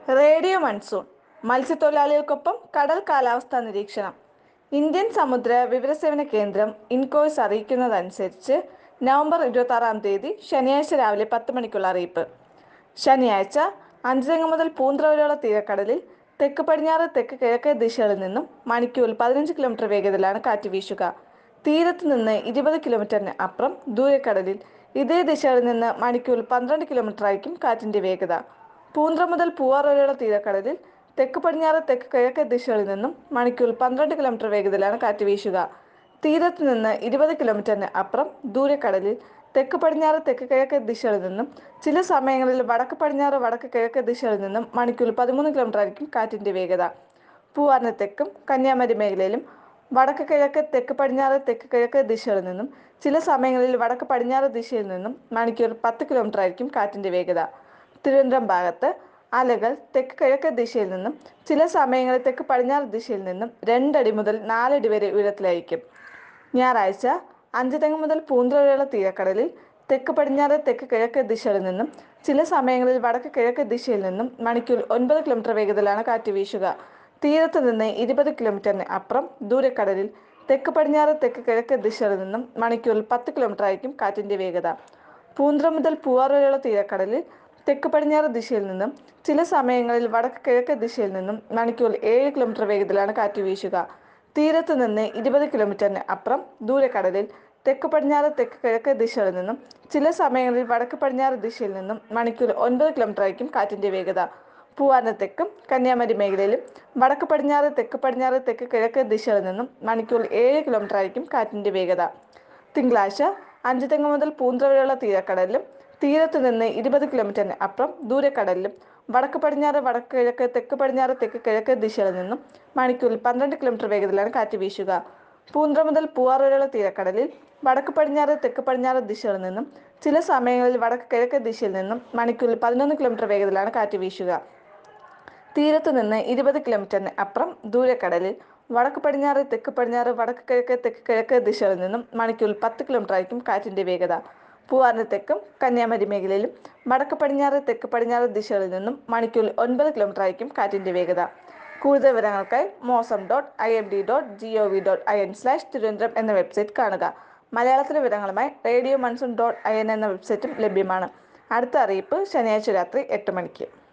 radio monsoon മത്സ്യത്തൊഴിലാളികൾക്കൊപ്പം കടൽ കാലാവസ്ഥാ നിരീക്ഷണം ഇന്ത്യൻ സമുദ്ര വിവരസേവന കേന്ദ്രം ഇൻകോയ്സ് അറിയിക്കുന്നതനുസരിച്ച് നവംബർ ഇരുപത്തി ആറാം തീയതി ശനിയാഴ്ച രാവിലെ പത്ത് മണിക്കുള്ള അറിയിപ്പ് ശനിയാഴ്ച അഞ്ചരങ്ങ് മുതൽ പൂന്തറ വരെയുള്ള തീരക്കടലിൽ തെക്ക് പടിഞ്ഞാറ് തെക്ക് കിഴക്കേ ദിശകളിൽ നിന്നും മണിക്കൂറിൽ പതിനഞ്ച് കിലോമീറ്റർ വേഗതയിലാണ് കാറ്റ് വീശുക തീരത്ത് നിന്ന് ഇരുപത് കിലോമീറ്ററിന് അപ്പുറം ദൂരക്കടലിൽ ഇതേ ദിശകളിൽ നിന്ന് മണിക്കൂറിൽ പന്ത്രണ്ട് കിലോമീറ്റർ ആയിരിക്കും കാറ്റിന്റെ വേഗത പൂന്തറ മുതൽ പൂവാർ വരെയുള്ള തീരക്കടലിൽ തെക്ക് പടിഞ്ഞാറ് തെക്ക് കിഴക്കേ ദിശകളിൽ നിന്നും മണിക്കൂറിൽ പന്ത്രണ്ട് കിലോമീറ്റർ വേഗതയിലാണ് കാറ്റ് വീശുക തീരത്ത് നിന്ന് ഇരുപത് കിലോമീറ്ററിന് അപ്പുറം ദൂരക്കടലിൽ തെക്ക് പടിഞ്ഞാറ് തെക്ക് കിഴക്കേ ദിശകളിൽ നിന്നും ചില സമയങ്ങളിൽ വടക്ക് പടിഞ്ഞാറ് വടക്ക് കിഴക്കേ ദിശകളിൽ നിന്നും മണിക്കൂറിൽ പതിമൂന്ന് കിലോമീറ്റർ ആയിരിക്കും കാറ്റിന്റെ വേഗത പൂവാറിന് തെക്കും കന്യാകുമാരി മേഖലയിലും വടക്ക് കിഴക്ക് തെക്ക് പടിഞ്ഞാറ് തെക്ക് കിഴക്ക് ദിശകളിൽ നിന്നും ചില സമയങ്ങളിൽ വടക്ക് പടിഞ്ഞാറ് ദിശയിൽ നിന്നും മണിക്കൂർ പത്ത് കിലോമീറ്റർ ആയിരിക്കും കാറ്റിന്റെ വേഗത തിരുവനന്തപുരം ഭാഗത്ത് അലകൾ തെക്ക് കിഴക്ക് ദിശയിൽ നിന്നും ചില സമയങ്ങളിൽ തെക്ക് പടിഞ്ഞാറ് ദിശയിൽ നിന്നും രണ്ടടി മുതൽ നാലടി വരെ ഉയരത്തിലായിരിക്കും ഞായറാഴ്ച അഞ്ചുതെങ്ങ് മുതൽ പൂന്തറ വരെയുള്ള തീരക്കടലിൽ തെക്ക് പടിഞ്ഞാറ് തെക്ക് കിഴക്ക് ദിശകളിൽ നിന്നും ചില സമയങ്ങളിൽ വടക്ക് കിഴക്ക് ദിശയിൽ നിന്നും മണിക്കൂർ ഒൻപത് കിലോമീറ്റർ വേഗതയിലാണ് കാറ്റ് വീശുക തീരത്ത് നിന്ന് ഇരുപത് കിലോമീറ്ററിന് അപ്പുറം ദൂരക്കടലിൽ തെക്ക് പടിഞ്ഞാറ് തെക്ക് കിഴക്ക് ദിശകളിൽ നിന്നും മണിക്കൂറിൽ പത്ത് കിലോമീറ്റർ ആയിരിക്കും കാറ്റിന്റെ വേഗത പൂന്തറ മുതൽ പൂവാർ വരെയുള്ള തീരക്കടലിൽ തെക്ക് പടിഞ്ഞാറ് ദിശയിൽ നിന്നും ചില സമയങ്ങളിൽ വടക്ക് കിഴക്ക് ദിശയിൽ നിന്നും മണിക്കൂറിൽ ഏഴ് കിലോമീറ്റർ വേഗത്തിലാണ് കാറ്റ് വീശുക തീരത്ത് നിന്ന് ഇരുപത് കിലോമീറ്ററിന് അപ്പുറം ദൂരക്കടലിൽ തെക്ക് പടിഞ്ഞാറ് തെക്ക് കിഴക്ക് ദിശകളിൽ നിന്നും ചില സമയങ്ങളിൽ വടക്ക് പടിഞ്ഞാറ് ദിശയിൽ നിന്നും മണിക്കൂർ ഒൻപത് കിലോമീറ്റർ ആയിരിക്കും കാറ്റിന്റെ വേഗത പൂവാറിന് തെക്കും കന്യാകുമാരി മേഖലയിലും വടക്ക് പടിഞ്ഞാറ് തെക്ക് പടിഞ്ഞാറ് തെക്ക് കിഴക്ക് ദിശകളിൽ നിന്നും മണിക്കൂറിൽ ഏഴ് കിലോമീറ്റർ ആയിരിക്കും കാറ്റിന്റെ വേഗത തിങ്കളാഴ്ച അഞ്ചുതെങ്ങ് മുതൽ പൂന്തറ വരെയുള്ള തീരക്കടലിലും തീരത്ത് നിന്ന് ഇരുപത് കിലോമീറ്ററിന് അപ്പുറം ദൂരക്കടലിലും വടക്ക് പടിഞ്ഞാറ് വടക്ക് കിഴക്ക് തെക്ക് പടിഞ്ഞാറ് തെക്ക് കിഴക്ക് ദിശകളിൽ നിന്നും മണിക്കൂറിൽ പന്ത്രണ്ട് കിലോമീറ്റർ വേഗത്തിലാണ് കാറ്റ് വീശുക പൂന്തറ മുതൽ പൂവാർ വരെയുള്ള തീരക്കടലിൽ വടക്ക് പടിഞ്ഞാറ് തെക്ക് പടിഞ്ഞാറ് ദിശകളിൽ നിന്നും ചില സമയങ്ങളിൽ വടക്ക് കിഴക്ക് ദിശയിൽ നിന്നും മണിക്കൂറിൽ പതിനൊന്ന് കിലോമീറ്റർ വേഗത്തിലാണ് കാറ്റ് വീശുക തീരത്ത് നിന്ന് ഇരുപത് കിലോമീറ്ററിന് അപ്പുറം ദൂരക്കടലിൽ വടക്ക് പടിഞ്ഞാറ് തെക്ക് പടിഞ്ഞാറ് വടക്ക് കിഴക്ക് തെക്ക് കിഴക്ക് ദിശകളിൽ നിന്നും മണിക്കൂറിൽ പത്ത് കിലോമീറ്റർ ആയിരിക്കും കാറ്റിന്റെ വേഗത പൂവാറിന് തെക്കും കന്യാകുമാരി മേഖലയിലും വടക്ക് പടിഞ്ഞാറ് തെക്ക് പടിഞ്ഞാറ് ദിശകളിൽ നിന്നും മണിക്കൂറിൽ ഒൻപത് കിലോമീറ്റർ ആയിരിക്കും കാറ്റിന്റെ വേഗത കൂടുതൽ വിവരങ്ങൾക്കായി Mausam dot I M D dot G O V dot I N slash Thiruvananthapuram എന്ന വെബ്സൈറ്റ് കാണുക മലയാളത്തിലെ വിവരങ്ങളുമായി radio monsoon dot I N എന്ന വെബ്സൈറ്റും ലഭ്യമാണ് അടുത്ത അറിയിപ്പ് ശനിയാഴ്ച രാത്രി എട്ട് മണിക്ക്